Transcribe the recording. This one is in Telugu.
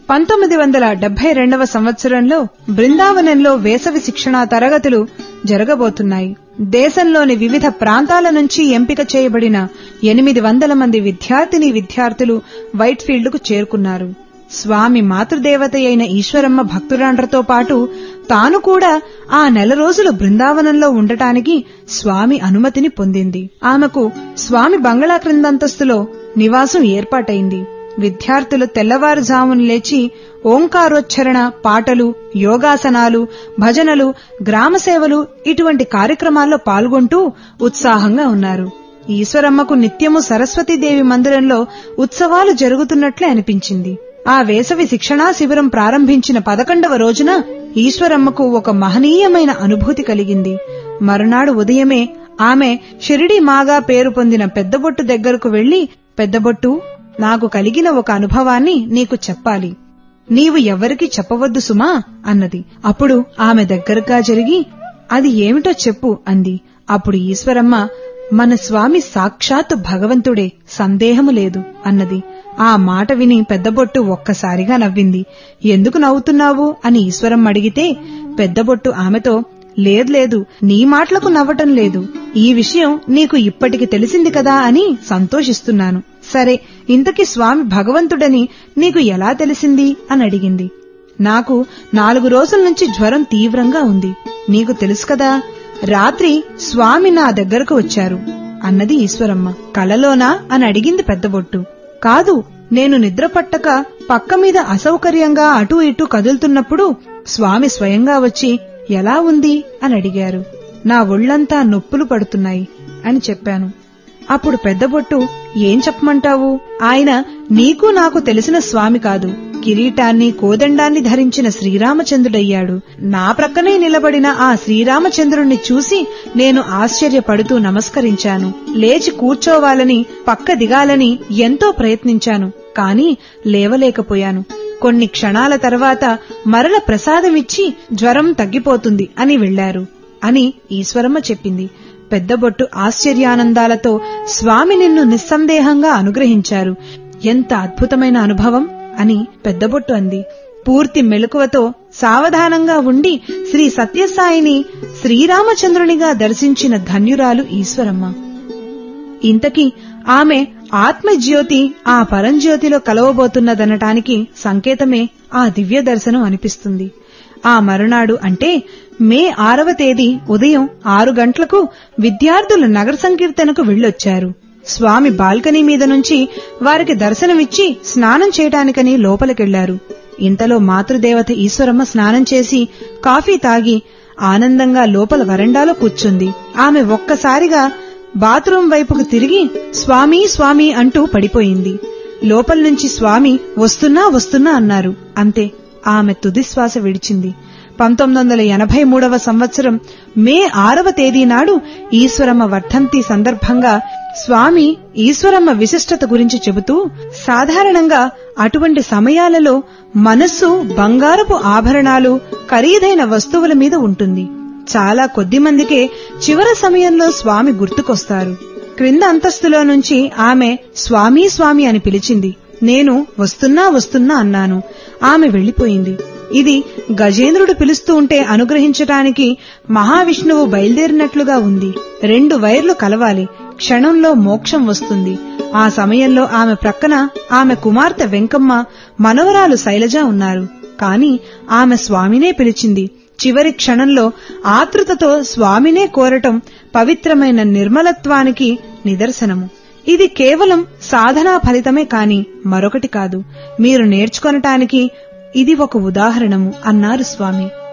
పంతొమ్మిది వందల డెబ్బై రెండవ సంవత్సరంలో బృందావనంలో వేసవి శిక్షణా తరగతులు జరగబోతున్నాయి దేశంలోని వివిధ ప్రాంతాల నుంచి ఎంపిక చేయబడిన ఎనిమిది వందల మంది విద్యార్థిని విద్యార్థులు వైట్ ఫీల్డ్కు చేరుకున్నారు స్వామి మాతృదేవత అయిన ఈశ్వరమ్మ భక్తురాండ్రతో పాటు తాను కూడా ఆ నెల రోజులు బృందావనంలో ఉండటానికి స్వామి అనుమతిని పొందింది ఆమెకు స్వామి బంగళా క్రిందంతస్తులో నివాసం ఏర్పాటైంది విద్యార్థులు తెల్లవారుజామున లేచి ఓంకారోచ్చరణ పాటలు యోగాసనాలు భజనలు గ్రామ సేవలు ఇటువంటి కార్యక్రమాల్లో పాల్గొంటూ ఉత్సాహంగా ఉన్నారు ఈశ్వరమ్మకు నిత్యము సరస్వతీదేవి మందిరంలో ఉత్సవాలు జరుగుతున్నట్లే అనిపించింది ఆ వేసవి శిక్షణా శిబిరం ప్రారంభించిన పదకొండవ రోజున ఈశ్వరమ్మకు ఒక మహనీయమైన అనుభూతి కలిగింది మరునాడు ఉదయమే ఆమె షిరిడి మాగా పేరు పొందిన పెద్దబొట్టు దగ్గరకు వెళ్లి పెద్దబొట్టు నాకు కలిగిన ఒక అనుభవాన్ని నీకు చెప్పాలి నీవు ఎవరికి చెప్పవద్దు సుమా అన్నది అప్పుడు ఆమె దగ్గరగా జరిగి అది ఏమిటో చెప్పు అంది అప్పుడు ఈశ్వరమ్మ మన స్వామి సాక్షాత్ భగవంతుడే సందేహము లేదు అన్నది ఆ మాట విని పెద్దబొట్టు ఒక్కసారిగా నవ్వింది ఎందుకు నవ్వుతున్నావు అని ఈశ్వరమ్మ అడిగితే పెద్దబొట్టు ఆమెతో లేదు లేదు నీ మాటలకు నవ్వటం లేదు ఈ విషయం నీకు ఇప్పటికి తెలిసింది కదా అని సంతోషిస్తున్నాను సరే ఇంతకీ స్వామి భగవంతుడని నీకు ఎలా తెలిసింది అని అడిగింది నాకు నాలుగు రోజుల నుంచి జ్వరం తీవ్రంగా ఉంది నీకు తెలుసు కదా రాత్రి స్వామి నా దగ్గరకు వచ్చారు అన్నది ఈశ్వరమ్మ కలలోనా అని అడిగింది పెద్దబొట్టు కాదు నేను నిద్ర పట్టక పక్క మీద అసౌకర్యంగా అటూ ఇటూ కదులుతున్నప్పుడు స్వామి స్వయంగా వచ్చి ఎలా ఉంది అని అడిగారు నా ఒళ్లంతా నొప్పులు పడుతున్నాయి అని చెప్పాను అప్పుడు పెద్దబొట్టు ఏం చెప్పమంటావు ఆయన నీకు నాకు తెలిసిన స్వామి కాదు కిరీటాన్ని కోదండాన్ని ధరించిన శ్రీరామచంద్రుడయ్యాడు నా ప్రక్కనే నిలబడిన ఆ శ్రీరామచంద్రుణ్ణి చూసి నేను ఆశ్చర్యపడుతూ నమస్కరించాను లేచి కూర్చోవాలని పక్క దిగాలని ఎంతో ప్రయత్నించాను కాని లేవలేకపోయాను కొన్ని క్షణాల తర్వాత మరల ప్రసాదమిచ్చి జ్వరం తగ్గిపోతుంది అని వెళ్లారు అని ఈశ్వరమ్మ చెప్పింది పెద్దబొట్టు ఆశ్చర్యానందాలతో స్వామి నిన్ను నిస్సందేహంగా అనుగ్రహించారు ఎంత అద్భుతమైన అనుభవం అని పెద్దబొట్టు అంది పూర్తి మెలకువతో సావధానంగా ఉండి శ్రీ సత్యసాయిని శ్రీరామచంద్రునిగా దర్శించిన ధన్యురాలు ఈశ్వరమ్మ ఇంతకీ ఆమె ఆత్మజ్యోతి ఆ పరంజ్యోతిలో కలవబోతున్నదనటానికి సంకేతమే ఆ దివ్య దర్శనం అనిపిస్తుంది ఆ మరునాడు అంటే మే ఆరవ తేదీ ఉదయం ఆరు గంటలకు విద్యార్థులు నగర సంకీర్తనకు వెళ్లొచ్చారు స్వామి బాల్కనీ మీద నుంచి వారికి దర్శనమిచ్చి స్నానం చేయటానికని లోపలికెళ్లారు ఇంతలో మాతృదేవత ఈశ్వరమ్మ స్నానం చేసి కాఫీ తాగి ఆనందంగా లోపల వరండాలో కూర్చుంది ఆమె ఒక్కసారిగా బాత్రూం వైపుకు తిరిగి స్వామి స్వామి అంటూ పడిపోయింది లోపల నుంచి స్వామి వస్తున్నా వస్తున్నా అన్నారు అంతే ఆమె తుదిశ్వాస విడిచింది పంతొమ్మిది వందల ఎనభై మూడవ సంవత్సరం మే ఆరవ తేదీ నాడు ఈశ్వరమ్మ వర్ధంతి సందర్భంగా స్వామి ఈశ్వరమ్మ విశిష్టత గురించి చెబుతూ సాధారణంగా అటువంటి సమయాలలో మనస్సు బంగారపు ఆభరణాలు ఖరీదైన వస్తువుల మీద ఉంటుంది చాలా కొద్ది మందికే చివరి సమయంలో స్వామి గుర్తుకొస్తారు క్రింద అంతస్తులో నుంచి ఆమె స్వామి స్వామి అని పిలిచింది నేను వస్తున్నా వస్తున్నా అన్నాను ఆమె వెళ్లిపోయింది ఇది గజేంద్రుడు పిలుస్తూ ఉంటే అనుగ్రహించటానికి మహావిష్ణువు బయలుదేరినట్లుగా ఉంది రెండు వైర్లు కలవాలి క్షణంలో మోక్షం వస్తుంది ఆ సమయంలో ఆమె ప్రక్కన ఆమె కుమార్తె వెంకమ్మ మనవరాలు శైలజ ఉన్నారు కాని ఆమె స్వామినే పిలిచింది చివరి క్షణంలో ఆతృతతో స్వామినే కోరటం పవిత్రమైన నిర్మలత్వానికి నిదర్శనము ఇది కేవలం సాధనా ఫలితమే కాని మరొకటి కాదు మీరు నేర్చుకొనటానికి ఇది ఒక ఉదాహరణము అన్నారు స్వామి